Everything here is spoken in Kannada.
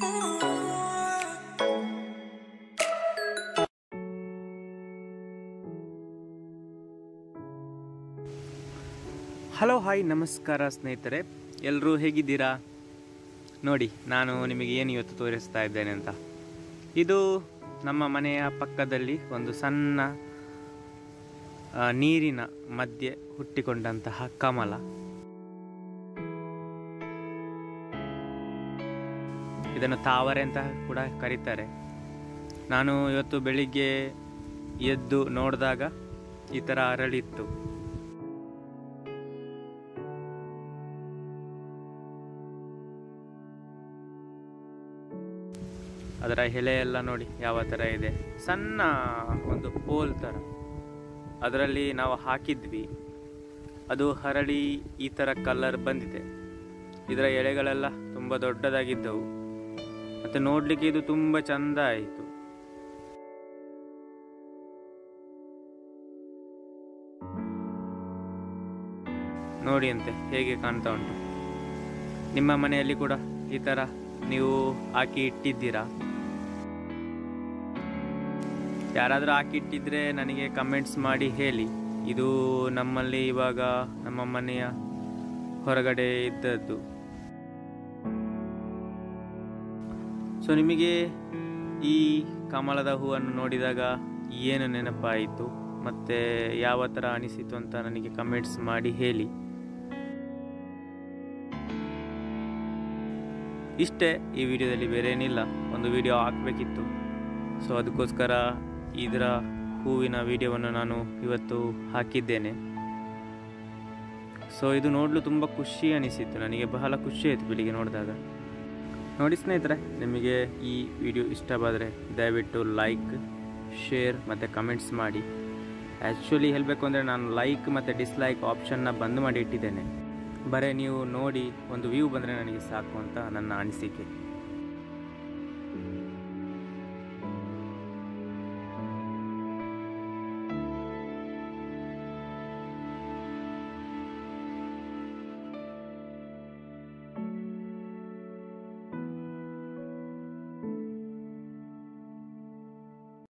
ಹಲೋ ಹಾಯ್ ನಮಸ್ಕಾರ ಸ್ನೇಹಿತರೆ ಎಲ್ಲರೂ ಹೇಗಿದ್ದೀರಾ ನೋಡಿ ನಾನು ನಿಮಗೆ ಏನು ಇವತ್ತು ತೋರಿಸ್ತಾ ಇದ್ದೇನೆ ಅಂತ ಇದು ನಮ್ಮ ಮನೆಯ ಪಕ್ಕದಲ್ಲಿ ಒಂದು ಸಣ್ಣ ಆ, ನೀರಿನ ಮಧ್ಯೆ ಹುಟ್ಟಿಕೊಂಡಂತಹ ಕಮಲ ಇದನ್ನು ತಾವರೆ ಅಂತ ಕೂಡ ಕರೀತಾರೆ ನಾನು ಇವತ್ತು ಬೆಳಿಗ್ಗೆ ಎದ್ದು ನೋಡಿದಾಗ ಈ ಥರ ಅರಳಿತ್ತು ಅದರ ಎಲೆ ಎಲ್ಲ ನೋಡಿ ಯಾವ ಥರ ಇದೆ ಸಣ್ಣ ಒಂದು ಪೋಲ್ ಥರ ಅದರಲ್ಲಿ ನಾವು ಹಾಕಿದ್ವಿ ಅದು ಹರಳಿ ಈ ಥರ ಕಲರ್ ಬಂದಿದೆ ಇದರ ಎಲೆಗಳೆಲ್ಲ ತುಂಬ ದೊಡ್ಡದಾಗಿದ್ದವು ಮತ್ತು ನೋಡಲಿಕ್ಕೆ ಇದು ತುಂಬ ಚಂದ ಆಯಿತು ನೋಡಿ ಅಂತೆ ಹೇಗೆ ಕಾಣ್ತಾ ಉಂಟು ನಿಮ್ಮ ಮನೆಯಲ್ಲಿ ಕೂಡ ಈ ಥರ ನೀವು ಹಾಕಿ ಇಟ್ಟಿದ್ದೀರಾ ಯಾರಾದರೂ ಹಾಕಿ ಇಟ್ಟಿದ್ರೆ ನನಗೆ ಕಮೆಂಟ್ಸ್ ಮಾಡಿ ಹೇಳಿ ಇದು ನಮ್ಮಲ್ಲಿ ಇವಾಗ ನಮ್ಮ ಮನೆಯ ಹೊರಗಡೆ ಇದ್ದದ್ದು ಸೊ ನಿಮಗೆ ಈ ಕಮಲದ ಹೂವನ್ನು ನೋಡಿದಾಗ ಏನು ನೆನಪಾಯಿತು ಮತ್ತು ಯಾವ ಥರ ಅನಿಸಿತು ಅಂತ ನನಗೆ ಕಮೆಂಟ್ಸ್ ಮಾಡಿ ಹೇಳಿ ಇಷ್ಟೇ ಈ ವಿಡಿಯೋದಲ್ಲಿ ಬೇರೆ ಏನಿಲ್ಲ ಒಂದು ವಿಡಿಯೋ ಹಾಕಬೇಕಿತ್ತು ಸೊ ಅದಕ್ಕೋಸ್ಕರ ಇದರ ಹೂವಿನ ವಿಡಿಯೋವನ್ನು ನಾನು ಇವತ್ತು ಹಾಕಿದ್ದೇನೆ ಸೊ ಇದು ನೋಡಲು ತುಂಬ ಖುಷಿ ಅನಿಸಿತ್ತು ನನಗೆ ಬಹಳ ಖುಷಿ ಆಯಿತು ಬೆಳಿಗ್ಗೆ ನೋಡಿದಾಗ ನೋಡಿ ಸ್ನೇಹಿತರೆ ನಿಮಗೆ ಈ ವಿಡಿಯೋ ಇಷ್ಟವಾದರೆ ದಯವಿಟ್ಟು ಲೈಕ್ ಶೇರ್ ಮತ್ತು ಕಮೆಂಟ್ಸ್ ಮಾಡಿ ಆ್ಯಕ್ಚುಲಿ ಹೇಳಬೇಕು ಅಂದರೆ ನಾನು ಲೈಕ್ ಮತ್ತು ಡಿಸ್ಲೈಕ್ ಆಪ್ಷನ್ನ ಬಂದ್ ಮಾಡಿ ಇಟ್ಟಿದ್ದೇನೆ ಬರೀ ನೀವು ನೋಡಿ ಒಂದು ವ್ಯೂ ಬಂದರೆ ನನಗೆ ಸಾಕು ಅಂತ ನನ್ನ ಅನಿಸಿಕೆ